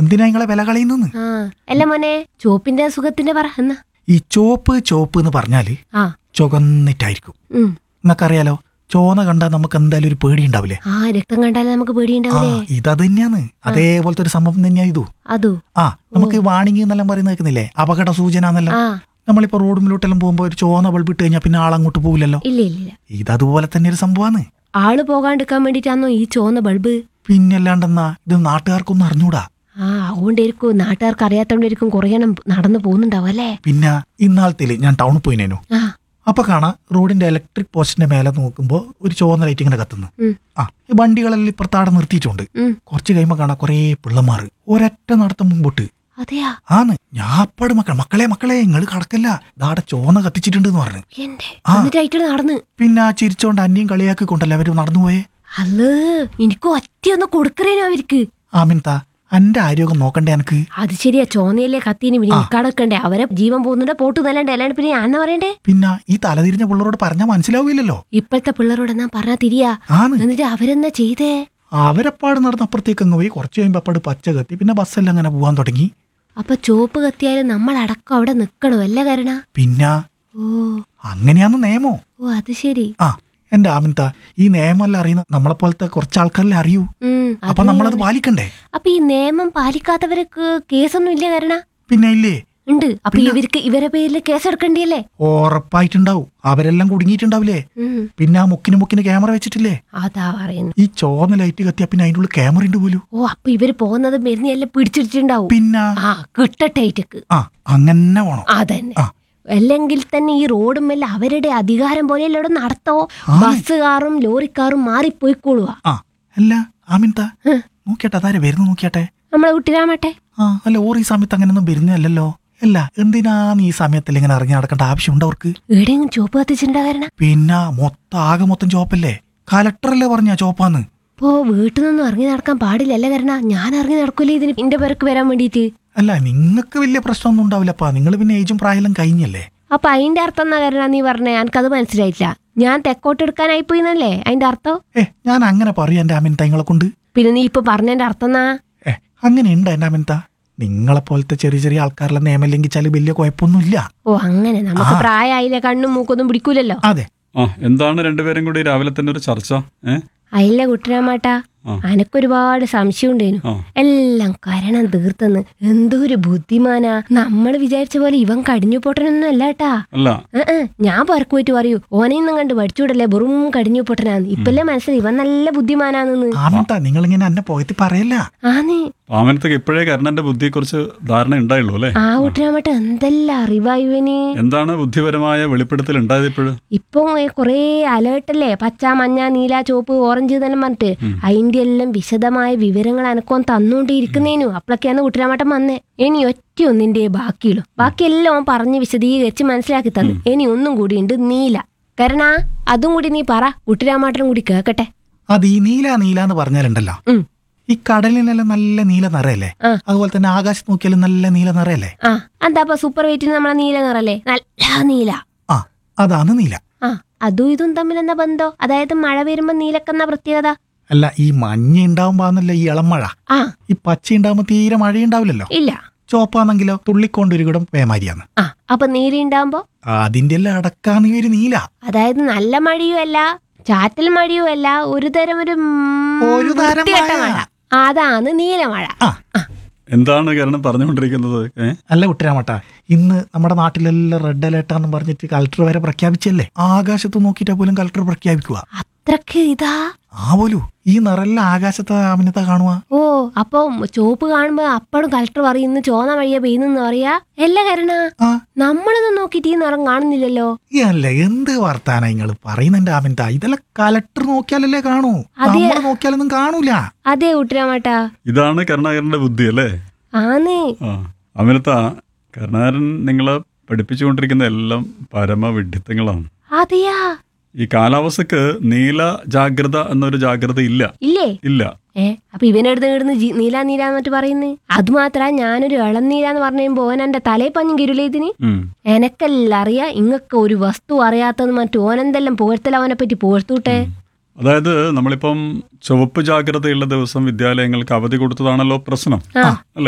എന്തിനാ നിങ്ങളെ വില കളയുന്നെന്ന് ആ അല്ല മോനെ ചോപ്പിന്റെ സുഖത്തിന്റെ പറ എന്നാ ഈ ചോപ്പ് ചോപ്പ് എന്ന് പറഞ്ഞാല് ആ ചുവന്നിട്ടായിരിക്കും ഉം നിങ്ങൾക്കറിയാലോ ചോന കണ്ടാൽ നമുക്ക് എന്തായാലും ഒരു പേടി ഉണ്ടാവില്ലേ ആ രക്തം കണ്ടാലേ നമുക്ക് ആ പേടിയുണ്ടാവില്ലേ ഇതത് തന്നെയാണ് അതേപോലത്തെ ഒരു സംഭവം തന്നെയാ ഇതു അതോ ആ നമുക്ക് വാണിംഗ് എന്നെല്ലാം പറയുന്നത് കേൾക്കുന്നില്ലേ അപകട സൂചന എന്നെല്ലാം ആ നമ്മളിപ്പോ റോഡുമിലോട്ടെല്ലാം പോകുമ്പോ ഒരു ചോന്ന ബൾബ് ഇട്ട് കഴിഞ്ഞാൽ പിന്നെ ആളങ്ങോട്ട് പോകില്ലല്ലോ ഇല്ല ഇല്ല ഇല്ല ഇതതുപോലെ തന്നെ ഒരു സംഭവമാണ് ആള് പോകാണ്ടിരിക്കാൻ വേണ്ടിട്ടാന്നോ ഈ ചോന്ന ബൾബ് പിന്നല്ലാണ്ടെന്നാ ഇത് നാട്ടുകാർക്കൊന്നും അറിഞ്ഞൂടാ ആ അതുകൊണ്ടിരിക്കും നാട്ടുകാർക്ക് അറിയാത്തോണ്ടിരിക്കും കുറേ എണ്ണം നടന്നു പോകുന്നുണ്ടാവും അല്ലേ പിന്നെ ഇന്നാളത്തില് ഞാൻ ടൗണിൽ പോയിനേനു ആ അപ്പൊ കാണാം റോഡിന്റെ ഇലക്ട്രിക് പോസ്റ്റിന്റെ മേലെ നോക്കുമ്പോ ഒരു ചുവന്ന ലൈറ്റ് ഇങ്ങനെ കത്തുന്നു ഉം. ആ ഈ വണ്ടികളെല്ലാം ഇപ്പുറത്താടെ നിർത്തിയിട്ടുണ്ട് ഉം കുറച്ച് കഴിയുമ്പോ കാണാം കുറേ പിള്ളമാർ ഒരൊറ്റ നടത്തം മുമ്പോട്ട് അതെയാ ആന്ന് ഞാൻ അപ്പാട് മക്കൾ മക്കളെ മക്കളെ നിങ്ങൾ കടക്കല്ല ദാടെ ചോന്ന കത്തിച്ചിട്ടുണ്ട് എന്ന് പറഞ്ഞു എന്റെ ആ. എന്നിട്ട് ആയിട്ട് നടന്ന് പിന്നെ ആ ചിരിച്ചോണ്ട് അന്യം കളിയാക്കി കൊണ്ടല്ലേ അവര് നടന്നുപോയേ അല്ലേ എനിക്ക് ഒറ്റയൊന്ന് കൊടുക്കറേനു അവർക്ക് ആമിൻത അന്റെ ആരോഗ്യം നോക്കണ്ടേ എനക്ക് അത് ശരിയാ ചോന്നയല്ലേ കത്തിന് പിന്നെ ഇക്കടക്കണ്ടേ അവരെ ജീവൻ പോകുന്നുണ്ട് പോട്ട് നല്ലണ്ടേ അല്ലാണ്ട് പിന്നെ ഞാൻ എന്നാ പറയണ്ടേ പിന്നെ ഈ തലതിരിഞ്ഞ പിള്ളേരോട് പറഞ്ഞാൽ മനസ്സിലാവില്ലല്ലോ ഇപ്പോഴത്തെ പിള്ളേരോട് എന്നാ പറഞ്ഞാ തിരിയാ ആന്ന് എന്നിട്ട് അവരെന്നാ ചെയ്തേ അവരപ്പാട് നടന്ന് അപ്പുറത്തേക്ക് അങ്ങ് പോയി കുറച്ച് കഴിയുമ്പോ അപ്പാട് പച്ച കത്തി പിന്നെ ബസ്സെല്ലാം അങ്ങനെ പോവാൻ തുടങ്ങി അപ്പൊ ചോപ്പ് കത്തിയാലും നമ്മളടക്കം അവിടെ നിക്കണോ അല്ല കരണ പിന്നെ ഓ അങ്ങനെയാന്ന് നിയമോ ഓ അത് ശരി ആ എന്റെ ആമിൻത ഈ നിയമമെല്ലാം അറിയുന്ന നമ്മളെ പോലത്തെ കുറച്ച് ആൾക്കാരല്ലേ അറിയൂ ഉം അപ്പൊ അത് നമ്മളത് പാലിക്കണ്ടേ അപ്പൊ ഈ നിയമം പാലിക്കാത്തവർക്ക് കേസൊന്നും ഇല്ല കരണ പിന്നെ ഇല്ലേ ഉണ്ട് അപ്പൊ ഇവർക്ക് ഇവരെ പേരിൽ കേസ് എടുക്കണ്ടിയല്ലേ ഉറപ്പായിട്ടുണ്ടാവും അവരെല്ലാം കുടുങ്ങിയിട്ടുണ്ടാവില്ലേ ഉം പിന്നെ ആ മുക്കിന് മുക്കിന് ക്യാമറ വെച്ചിട്ടില്ലേ അതാ പറയുന്നു ഈ ചോന്ന ലൈറ്റ് കത്തിയാ പിന്നെ അതിൻ്റെ ഉള്ളിൽ ക്യാമറ ഉണ്ട് പോലും ഓ അപ്പൊ ഇവര് പോകുന്നത് മരുന്നെല്ലാം പിടിച്ചിട്ടുണ്ടാവും പിന്നെ ആ കിട്ടട്ടെ ഇറ്റക്ക് ആ അങ്ങനെ വേണം അതന്നെ ആ. അല്ലെങ്കിൽ തന്നെ ഈ റോഡുമല്ല അവരുടെ അധികാരം പോലെയല്ല ഇവിടെ നടത്തോ ബസ്സുകാറും ലോറിക്കാറും മാറിപ്പോയിക്കോളുക ആ അല്ല ആമിൻത ഉം. നോക്കിയാട്ടെ അതാരെ വരുന്നു നോക്കിയാട്ടെ നമ്മളെ കുട്ടിരാമട്ടെ ആ അല്ല ഓർ ഈ സമയത്ത് അങ്ങനെയൊന്നും വരുന്നതല്ലല്ലോ അല്ല എന്തിനാന്ന് ഈ സമയത്തിൽ ഇങ്ങനെ ഇറങ്ങി നടക്കേണ്ട ആവശ്യമുണ്ട് അവർക്ക് എവിടെയെങ്കിലും ചോപ്പ് കത്തിച്ചിട്ടുണ്ടാ കാരണം പിന്നെ മൊത്തം ആകെ മൊത്തം ചോപ്പല്ലേ കലക്ടറല്ലേ പറഞ്ഞ ചോപ്പാന്ന് ഇപ്പോ വീട്ടിൽ നിന്നും ഇറങ്ങി നടക്കാൻ പാടില്ലല്ലേ കരണ ഞാൻ ഇറങ്ങി നടക്കൂലേ ഇതിന് എന്റെ പേർക്ക് വരാൻ വേണ്ടിയിട്ട് അല്ല നിങ്ങൾക്ക് വലിയ പ്രശ്നമൊന്നും ഉണ്ടാവില്ലപ്പാ നിങ്ങൾ പിന്നെ ഏജും പ്രായം കഴിഞ്ഞല്ലേ അപ്പൊ അതിന്റെ അർത്ഥം എന്നാ കരണ നീ പറഞ്ഞേ എനിക്കത് മനസ്സിലായിട്ടില്ല ഞാൻ തെക്കോട്ട് എടുക്കാനായി പോയിന്നല്ലേ അതിന്റെ അർത്ഥം ഏ ഞാൻ അങ്ങനെ പറയാം എന്റെ അമിൻത നിങ്ങളെ കൊണ്ട് പിന്നെ നീ ഇപ്പൊ പറഞ്ഞതിന്റെ അർത്ഥം എന്നാ ഏ അങ്ങനെ ഉണ്ട് എന്റെ അമിൻത നിങ്ങളെ പോലത്തെ ചെറിയ ചെറിയ ആൾക്കാരെല്ലാം നിയമം ലംഘിച്ചാൽ വലിയ കുഴപ്പമൊന്നുമില്ല ഓ അങ്ങനെ നമുക്ക് പ്രായമായില്ലേ കണ്ണും മൂക്കൊന്നും പിടിക്കൂലല്ലോ അതെ ആ എന്താണ് രണ്ടുപേരും കൂടി രാവിലെ തന്നെ ഒരു ചർച്ച ഏ അയില്ല കുട്ടരാമാട്ടാ ആ. അനക്കൊരുപാട് സംശയം ഉണ്ടേനു ആ എല്ലാം കരണം തീർത്തെന്ന് എന്തോ ഒരു ബുദ്ധിമാനാ നമ്മൾ വിചാരിച്ച പോലെ ഇവൻ കടിഞ്ഞു പൊട്ടനൊന്നും അല്ല കേട്ടാ അല്ല ഏ, ഏ, ഞാൻ പറക്കു പോയിട്ട് പറയൂ ഓനെയൊന്നും കണ്ട് പഠിച്ചുവിടല്ലേ വെറും കടിഞ്ഞു പൊട്ടനാന്ന് ഇപ്പല്ലേ മനസ്സിലായി ഇവൻ നല്ല ബുദ്ധിമാനാന്ന് ആമിൻത നിങ്ങളിങ്ങനെ എന്നെ പോയിട്ട് പറയല്ല ആന്ന് പാമനത്തേക്ക് ഇപ്പോഴേ കർണന്റെ ബുദ്ധിയെക്കുറിച്ച് ധാരണ ഉണ്ടായുള്ളൂ അല്ലേ ആ കുട്ടരാമട്ട എന്തെല്ലാം അറിവാ ഇവന് എന്താണ് ബുദ്ധിപരമായ വെളിപ്പെടുത്തൽ ഉണ്ടായത് ഇപ്പോഴും ഇപ്പൊ കൊറേ അലേർട്ടല്ലേ പച്ച മഞ്ഞ നീല ചുവപ്പ് ഓറഞ്ച് എന്നെല്ലാം പറഞ്ഞിട്ട് അതിന്റെ എല്ലാം വിശദമായ വിവരങ്ങൾ അനക്കോൻ തന്നുകൊണ്ടിരിക്കുന്നേനു അപ്പോഴൊക്കെയാണ് കുട്ടിരാമട്ടം വന്നേ ഇനി ഒറ്റ ഒന്നിന്റെ ബാക്കിയുള്ളൂ ബാക്കിയെല്ലാം ഓൻ പറഞ്ഞ് വിശദീകരിച്ച് മനസ്സിലാക്കി തന്നു ഇനി ഒന്നും കൂടി ഉണ്ട് നീല കരണ അതും കൂടി നീ പറ കുട്ടിരാമാട്ടനും കൂടി കേക്കട്ടെ അത് ഈ നീല നീല എന്ന് പറഞ്ഞാലുണ്ടല്ലോ ഉം. ഈ കടലിനെല്ലാം നല്ല നീല നിറയല്ലേ ആ. അതുപോലെ തന്നെ ആകാശത്ത് നോക്കിയാലും നല്ല നീല നിറയല്ലേ ആ എന്താ അപ്പൊ സൂപ്പർ വെയിറ്റിന് നമ്മളെ നീല നിറല്ലേ നല്ല നീല ആ അതാണ് നീല ആ അതും ഇതും തമ്മിൽ എന്താ ബന്ധം അതായത് മഴ വരുമ്പോ നീലക്കെന്ന പ്രത്യേകത അല്ല ഈ മഞ്ഞ ഉണ്ടാവുമ്പോന്നല്ല ഈ ഇളം മഴ ആ ഈ പച്ച ഉണ്ടാവുമ്പോ തീരെ മഴയുണ്ടാവില്ലല്ലോ ഇല്ല ചോപ്പാണെങ്കിലോ തുള്ളിക്കൊണ്ടൊരു കൂടം വേമാരിയാണ് ആ അപ്പൊ നീല ഉണ്ടാവുമ്പോ അതിന്റെ എല്ലാം അടക്കാന്ന് ഈ ഒരു നീല അതായത് നല്ല മഴയും അല്ല ചാറ്റൽ മഴയും അല്ല ഒരു തരം ഒരു ഉം, ഒരു തരം വൃത്തികെട്ട മഴ. മഴ അതാണ് നീലമഴ ആ എന്താണ് കരണം പറഞ്ഞുകൊണ്ടിരിക്കുന്നത് ഏ അല്ല കുട്ടിരാമട്ട ഇന്ന് നമ്മുടെ നാട്ടിലെല്ലാം റെഡ് അലേർട്ടാന്ന് പറഞ്ഞിട്ട് കളക്ടർ വരെ പ്രഖ്യാപിച്ചല്ലേ ആകാശത്ത് നോക്കിയിട്ടാ പോലും കളക്ടർ പ്രഖ്യാപിക്കുക അത്രക്ക് ഇതാ ആ പോലും ഈ നിറല്ല ആകാശത്തെ അമിനത്തെ കാണുക ഓ അപ്പൊ ചുവപ്പ് കാണുമ്പോ അപ്പഴും കളക്ടർ പറയും ഇന്ന് ചോന്ന വഴിയാ പെയ്യുന്നെന്ന് പറയാ എല്ലാ കരണ ആ നമ്മളൊന്നും നോക്കിയിട്ട് ഈ നിറം കാണുന്നില്ലല്ലോ ഈ അല്ല എന്ത് വർത്താന നിങ്ങൾ പറയുന്നുണ്ട് അമിനത്ത ഇതെല്ലാം കലക്ടർ നോക്കിയാലല്ലേ കാണൂ അതെ. നമ്മൾ നോക്കിയാലൊന്നും കാണൂല അതേ കുട്ടിരാമട്ടാ ഇതാണ് കരുണാകരന്റെ ബുദ്ധി അല്ലേ ആന്ന് ആ അമിനത്ത കരുണാകരൻ നിങ്ങളെ പഠിപ്പിച്ചുകൊണ്ടിരിക്കുന്ന എല്ലാം പരമവിഡ്ഢിത്തങ്ങളാണ് അതെയാ ഈ കാലാവസ്ഥക്ക് നീല ജാഗ്രത എന്നൊരു ജാഗ്രത ഇല്ല ഇല്ലേ ഇല്ല ഏ അപ്പൊ ഇവനെടുത്ത് ഇടുന്ന് നീല നീല എന്നിട്ട് പറയുന്നത് അത് മാത്ര ഞാനൊരു ഇളം നീലാന്ന് പറഞ്ഞു ഓൻ എന്റെ തലേ പഞ്ഞും കിരുലേ ഇതിന് ഉം. എനക്കെല്ലാം അറിയാ ഇങ്ങക്ക് ഒരു വസ്തു അറിയാത്തത് മറ്റു ഓനെന്തെല്ലാം പുകഴ്ത്തൽ അവനെ പറ്റി പുകഴ്ത്തൂട്ടെ അതായത് നമ്മളിപ്പം ചുവപ്പ് ജാഗ്രതയുള്ള ദിവസം വിദ്യാലയങ്ങൾക്ക് അവധി കൊടുത്തതാണല്ലോ പ്രശ്നം ആ അല്ലേ